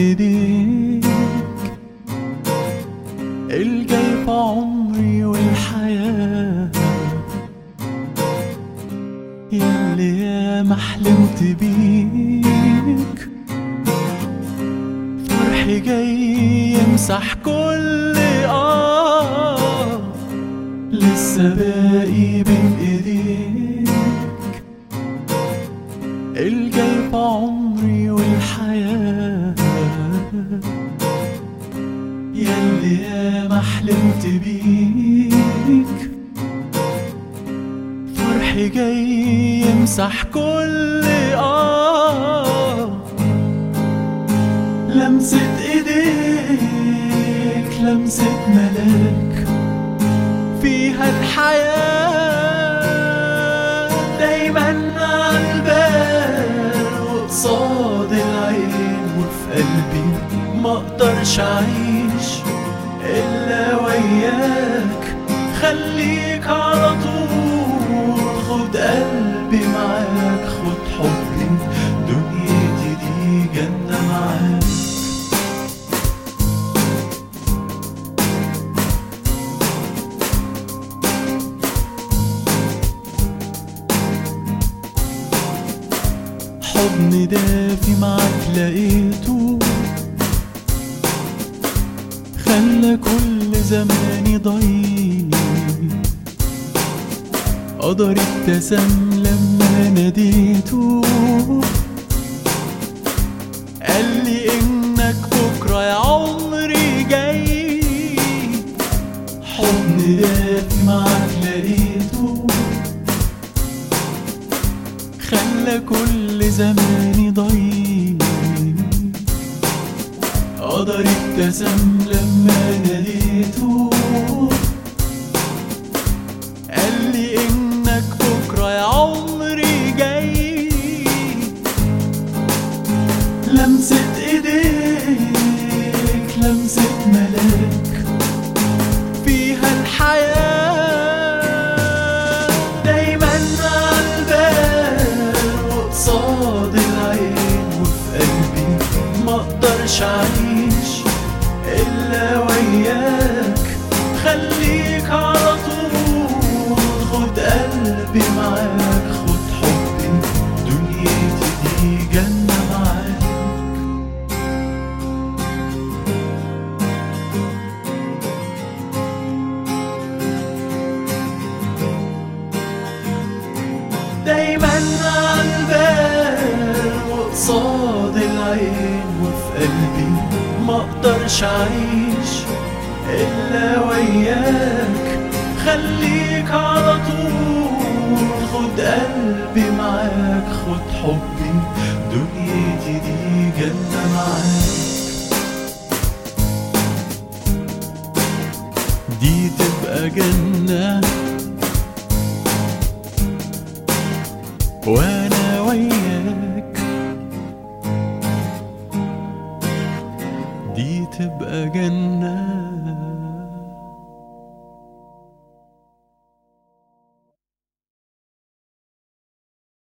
ايديك الجاي في عمري والحياة ياللي ياما حلمت بيك فرحي جاي يمسح كل اه لسه باقي بين ايديك الجاي في عمري والحياة ياللي ياما حلمت بيك فرحي جاي يمسح كل آه لمسة ايديك لمسة ملاك فيها الحياة دايما على البال وقصاد العين وفي قلبي ما اقدرش اعيش الا وياك خليك على طول خد قلبي معاك خد حبي دنيتي دي جنة معاك حضن دافي معاك لقيته خلى كل زماني ضيق قدر ابتسم لما ناديته قال لي انك بكره يا عمري جاي حضن دافي معاك لقيته خلى كل زماني ضيق قدر ابتسم لما ناديته قال لي انك بكره يا عمري جاي لمسة ايديك لمسة ملاك فيها الحياة دايما على البال وقصاد العين وفي قلبي ما اقدرش اعيش الا وياك خليك على طول خد قلبي معاك خد حبي دنيتي دي جنة معاك دايما على البال وقصاد العين وفي قلبي ما اقدرش اعيش الا وياك خليك على طول خد قلبي معاك خد حبي دنيتي دي جنة معاك دي تبقى جنة وانا